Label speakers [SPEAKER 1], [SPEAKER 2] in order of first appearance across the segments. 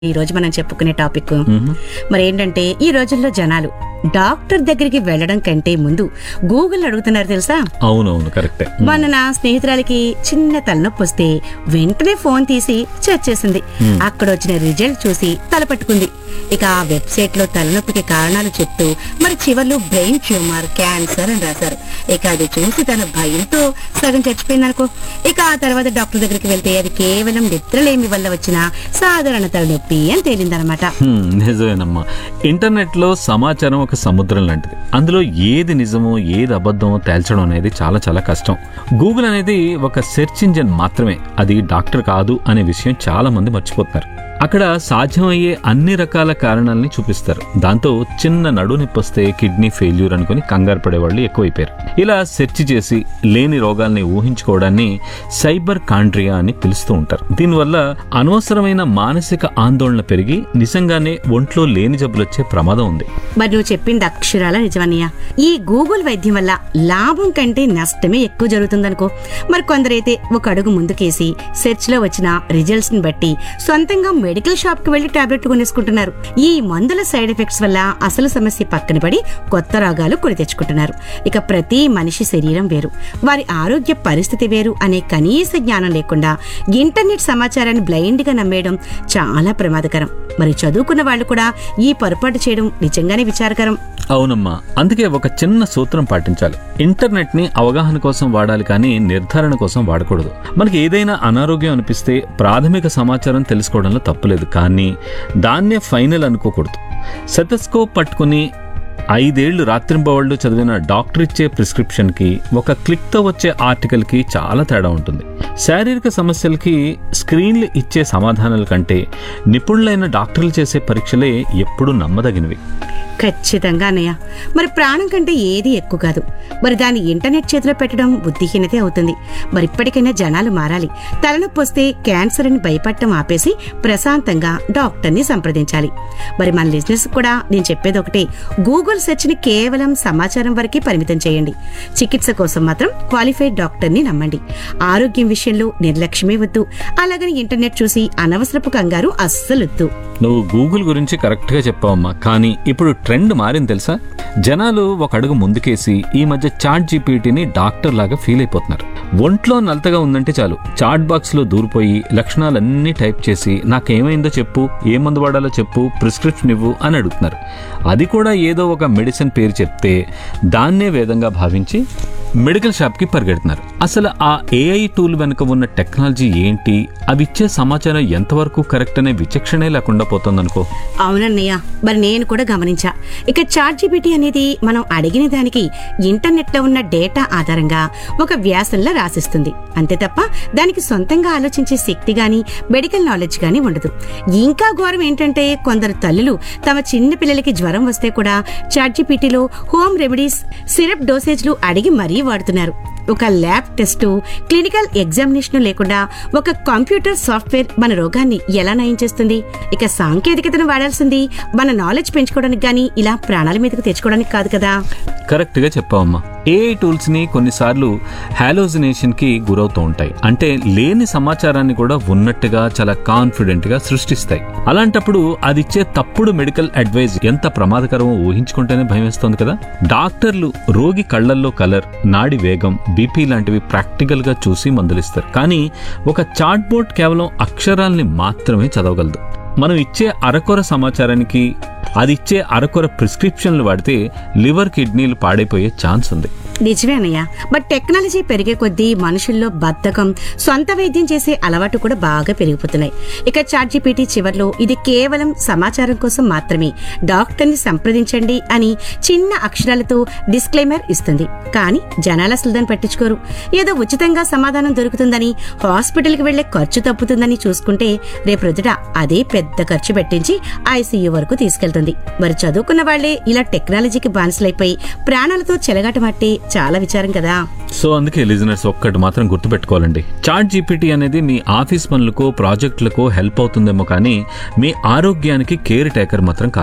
[SPEAKER 1] ఈ రోజు మనం చెప్పుకునే టాపిక్ మరి ఏంటంటే ఈ రోజుల్లో జనాలు డాక్టర్ దగ్గరికి వెళ్ళడం కంటే ముందు గూగుల్ అడుగుతున్నారు తెలుసా
[SPEAKER 2] అవునవును కరెక్టే
[SPEAKER 1] మొన్న నా స్నేహితురాలికి చిన్న తలనొప్పి వస్తే వెంటనే ఫోన్ తీసి చెక్ చేసింది అక్కడ వచ్చిన రిజల్ట్ చూసి తల పట్టుకుంది ఇక ఆ వెబ్సైట్ లో తలనొప్పికి కారణాలు చెప్తూ మరి చివర్లో బ్రెయిన్ ట్యూమర్ క్యాన్సర్ అని రాశారు ఇక అది చూసి తన భయంతో సగం చచ్చిపోయింది అనుకో ఇక ఆ తర్వాత డాక్టర్ దగ్గరికి వెళ్తే అది కేవలం నిద్రలేమి వల్ల వచ్చిన సాధారణ తలనొప్పి అని తేలిందనమాట
[SPEAKER 2] హ్మ్, నిజమేనమ్మా ఇంటర్నెట్ లో సమాచారం ఒక సముద్రం లాంటిది అందులో ఏది నిజమో ఏది అబద్ధమో తేల్చడం అనేది చాలా చాలా కష్టం గూగుల్ అనేది ఒక సెర్చ్ ఇంజిన్ మాత్రమే అది డాక్టర్ కాదు అనే విషయం చాలా మంది మర్చిపోతున్నారు అక్కడ సాధ్యమయ్యే అన్ని రకాల కారణాలని చూపిస్తారు దాంతో చిన్న నడు నొప్పి వస్తే కిడ్నీ ఫెయిల్యూర్ అనుకుని కంగారు పడేవాళ్ళు ఎక్కువైపోయారు ఇలా సెర్చ్ చేసి లేని రోగాల్ని ఊహించుకోవడాన్ని సైబర్ కాండ్రియా అని పిలుస్తూ ఉంటారు దీనివల్ల అనవసరమైన మానసిక ఆందోళన పెరిగి నిజంగానే ఒంట్లో లేని జబ్బులు వచ్చే ప్రమాదం ఉంది
[SPEAKER 1] మరి నువ్వు చెప్పింది అక్షరాల నిజమన్నయ్య ఈ గూగుల్ వైద్యం వల్ల లాభం కంటే నష్టమే ఎక్కువ జరుగుతుందనుకో మరి కొందరైతే ఒక అడుగు ముందుకేసి సెర్చ్ లో వచ్చిన రిజల్ట్స్ ని బట్టి సొంతంగా మెడికల్ షాప్ కి వెళ్లి టాబ్లెట్ కొనేసుకుంటున్నారు ఈ మందుల సైడ్ ఎఫెక్ట్స్ వల్ల అసలు సమస్య పక్కన పడి కొత్త రోగాలు కొని తెచ్చుకుంటున్నారు ఇక ప్రతి మనిషి శరీరం వేరు వారి ఆరోగ్య పరిస్థితి వేరు అనే కనీస జ్ఞానం లేకుండా ఇంటర్నెట్ సమాచారాన్ని బ్లైండ్ గా నమ్మేయడం చాలా ప్రమాదకరం మరి చదువుకున్న వాళ్ళు కూడా ఈ పొరపాటు చేయడం నిజంగానే విచారకరం
[SPEAKER 2] అవునమ్మా అందుకే ఒక చిన్న సూత్రం పాటించాలి ఇంటర్నెట్ ని అవగాహన కోసం వాడాలి కానీ నిర్ధారణ కోసం వాడకూడదు మనకి ఏదైనా అనారోగ్యం అనిపిస్తే ప్రాథమిక సమాచారం తెలుసుకోవడంలో తప్పులేదు కానీ దాన్నే ఫైనల్ అనుకోకూడదు సెటస్కోప్ పట్టుకుని ఐదేళ్లు రాత్రింబవళ్ళు చదివిన డాక్టర్ ఇచ్చే ప్రిస్క్రిప్షన్కి ఒక క్లిక్తో వచ్చే ఆర్టికల్కి చాలా తేడా ఉంటుంది శారీరక సమస్యలకి స్క్రీన్లు ఇచ్చే సమాధానాల కంటే నిపుణులైన డాక్టర్లు చేసే పరీక్షలే ఎప్పుడూ నమ్మదగినవి
[SPEAKER 1] ఖచ్చితంగా అన్నయ్య మరి ప్రాణం కంటే ఏది ఎక్కువ కాదు మరి దాన్ని ఇంటర్నెట్ చేతిలో పెట్టడం బుద్ధిహీనతే అవుతుంది మరి ఇప్పటికైనా జనాలు మారాలి తలనొప్పి వస్తే క్యాన్సర్ అని భయపడటం ఆపేసి ప్రశాంతంగా డాక్టర్ని సంప్రదించాలి మరి మన లిజినెస్ కూడా నేను చెప్పేది ఒకటే గూగుల్ సెర్చ్ ని కేవలం సమాచారం వరకే పరిమితం చేయండి చికిత్స కోసం మాత్రం క్వాలిఫైడ్ డాక్టర్ని నమ్మండి ఆరోగ్యం విషయంలో నిర్లక్ష్యమే వద్దు అలాగని ఇంటర్నెట్ చూసి అనవసరపు కంగారు అస్సలొద్దు
[SPEAKER 2] నువ్వు గూగుల్ గురించి కరెక్ట్గా చెప్పావమ్మా కానీ ఇప్పుడు ట్రెండ్ మారింది తెలుసా జనాలు ఒక అడుగు ముందుకేసి ఈ మధ్య చాట్ జీపీటీని డాక్టర్ లాగా ఫీల్ అయిపోతున్నారు ఒంట్లో నలతగా ఉందంటే చాలు చాట్ బాక్స్ లో దూరిపోయి లక్షణాలన్నీ టైప్ చేసి నాకేమైందో చెప్పు ఏ మందు వాడాలో చెప్పు ప్రిస్క్రిప్షన్ ఇవ్వు అని అడుగుతున్నారు అది కూడా ఏదో ఒక మెడిసిన్ పేరు చెప్తే దాన్నే వేదంగా భావించి మెడికల్ షాప్కి పరిగెడుతున్నారు అసలు ఆ ఏఐ టూల్ వెనుక ఉన్న టెక్నాలజీ ఏంటి అవి ఇచ్చే సమాచారం ఎంతవరకు కరెక్ట్ అనే విచక్షణే లేకుండా పోతుందనుకో
[SPEAKER 1] అవునన్నయ్య మరి నేను కూడా గమనించా ఇక చాట్ జీపీటీ అనేది మనం అడిగిన దానికి ఇంటర్నెట్ లో ఉన్న డేటా ఆధారంగా ఒక వ్యాసంలో రాసిస్తుంది అంతే తప్ప దానికి సొంతంగా ఆలోచించే శక్తి గాని మెడికల్ నాలెడ్జ్ గాని ఉండదు ఇంకా ఘోరం ఏంటంటే కొందరు తల్లులు తమ చిన్న పిల్లలకి జ్వరం వస్తే కూడా చాట్ జీపీటీలో హోమ్ రెమెడీస్ సిరప్ డోసేజ్లు అడిగి మరీ వాడుతున్నారు ఒక ల్యాబ్ టెస్టు క్లినికల్ ఎగ్జామినేషన్ లేకుండా ఒక కంప్యూటర్ సాఫ్ట్వేర్ మన రోగాన్ని ఎలా నయం చేస్తుంది ఇక సాంకేతికతను వాడాల్సింది మన నాలెడ్జ్ పెంచుకోవడానికి గానీ ఇలా ప్రాణాల మీదకు తెచ్చుకోవడానికి కాదు కదా
[SPEAKER 2] కరెక్ట్గా చెప్పావమ్మా ఏఐ టూల్స్ ని కొన్నిసార్లు హాలోజినేషన్ కి గురవుతూ ఉంటాయి అంటే లేని సమాచారాన్ని కూడా ఉన్నట్టుగా చాలా కాన్ఫిడెంట్ గా సృష్టిస్తాయి అలాంటప్పుడు అది ఇచ్చే తప్పుడు మెడికల్ అడ్వైజ్ ఎంత ప్రమాదకరమో ఊహించుకుంటేనే భయం వేస్తోంది కదా డాక్టర్లు రోగి కళ్లల్లో కలర్ నాడి వేగం బీపీ లాంటివి ప్రాక్టికల్ గా చూసి మందులిస్తారు కానీ ఒక చాట్ బోర్డ్ కేవలం అక్షరాల్ని మాత్రమే చదవగలదు మనం ఇచ్చే అరకొర సమాచారానికి అది ఇచ్చే అరకొర ప్రిస్క్రిప్షన్లు వాడితే లివర్ కిడ్నీలు పాడైపోయే ఛాన్స్ ఉంది
[SPEAKER 1] నిజమే అన్నయ్య బట్ టెక్నాలజీ పెరిగే కొద్దీ మనుషుల్లో బద్ధకం సొంత వైద్యం చేసే అలవాటు కూడా బాగా పెరిగిపోతున్నాయి ఇక చాట్ జీపీటీ చివర్లో ఇది కేవలం సమాచారం కోసం మాత్రమే డాక్టర్ని సంప్రదించండి అని చిన్న అక్షరాలతో డిస్క్లైమర్ ఇస్తుంది కానీ జనాలు అసలు దాన్ని పట్టించుకోరు ఏదో ఉచితంగా సమాధానం దొరుకుతుందని హాస్పిటల్కి వెళ్లే ఖర్చు తప్పుతుందని చూసుకుంటే రేపు రొద్దుట అదే పెద్ద ఖర్చు పెట్టించి ఐసీయూ వరకు తీసుకెళ్తుంది మరి చదువుకున్న వాళ్లే ఇలా టెక్నాలజీకి బానిసలైపోయి ప్రాణాలతో చెలగాటమాటే చాలా విచారం కదా
[SPEAKER 2] సో అందుకే లిజనర్స్ ఒక్కటి మాత్రం గుర్తుపెట్టుకోవాలండి చాట్ జీపీటీ అనేది మీ ఆఫీస్ పనులకో ప్రాజెక్టులకో హెల్ప్ అవుతుందేమో కానీ మీ ఆరోగ్యానికి కేర్ టేకర్ మాత్రం కాలేదు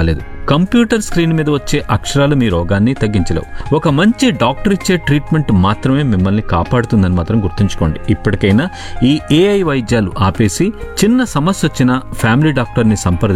[SPEAKER 2] కంప్యూటర్ స్క్రీన్ మీద వచ్చే అక్షరాలు మీ రోగాన్ని తగ్గించలేవు ఒక మంచి డాక్టర్ ఇచ్చే ట్రీట్మెంట్ మాత్రమే మిమ్మల్ని కాపాడుతుందని మాత్రం గుర్తుంచుకోండి ఇప్పటికైనా ఈ ఏఐ వైద్యాలు ఆపేసి చిన్న సమస్య వచ్చినా ఫ్యామిలీ డాక్టర్ని సంప్రదించి